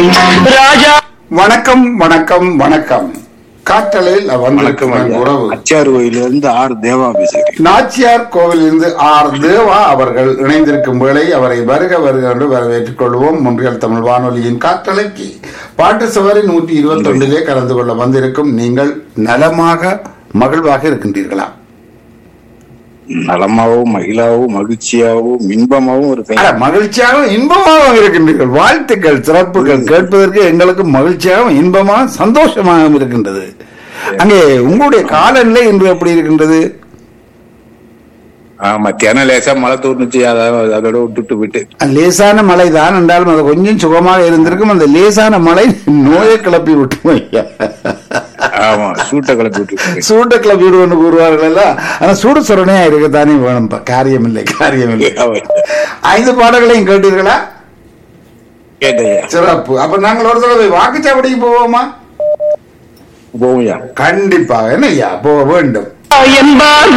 ராஜா வணக்கம் வணக்கம் வணக்கம் காற்றலையில் வணக்கம் வந்திருக்கும் ஐயா. உறவு அச்சார் கோயில இருந்து ஆர் தேவா பேசுகிறேன் நாச்சியார் கோவிலிருந்து ஆர் தேவா அவர்கள் இணைந்திருக்கும் வேளை அவரை வருக வருக என்று வரவேற்றுக் கொள்வோம் முன்றியல் தமிழ் வானொலியின் காற்றலைக்கு பாட்டு சவாரி நூற்றி இருபத்தி ஒன்றிலே கலந்து கொள்ள வந்திருக்கும் நீங்கள் நலமாக மகிழ்வாக இருக்கின்றீர்களா நலமாவும் மகிழாவும் மகிழ்ச்சியாவும் இன்பமாவும் ஒரு அட, மகிழ்ச்சியாகவும் இன்பமாகவும் இருக்கின்றீர்கள் வாழ்த்துக்கள் சிறப்புகள் கேட்பதற்கு எங்களுக்கு மகிழ்ச்சியாகவும் இன்பமாக சந்தோஷமாகவும் இருக்கின்றது அங்கே உங்களுடைய காலநிலை இன்று எப்படி இருக்கின்றது மத்தியானம் லேசா மழை தூர்ந்துச்சு அத- அதோட விட்டுட்டு விட்டு லேசான மழை தான் என்றாலும் அது கொஞ்சம் சுகமாக இருந்திருக்கும் அந்த லேசான மழை நோயை கிளப்பி விட்டுரும் ஐயா. ஆமா சூட்டை கிளப்பி விட்டு சூட்டை கிளப்பி விடுவோம்னு கூறுவார்கள் எல்லாம் ஆனா சூடு சொரணையா இருக்கத்தானே வேணும் காரியம் இல்லை காரியம் இல்லை ஐந்து பாடல்களையும் கேட்டீர்களா கேட்டையா சிறப்பு அப்ப நாங்கள் ஒரு தடவை வாக்குச்சாவடிக்கு போவோமா போவையா கண்டிப்பாக என்ன ஐயா போக வேண்டும் என்பார்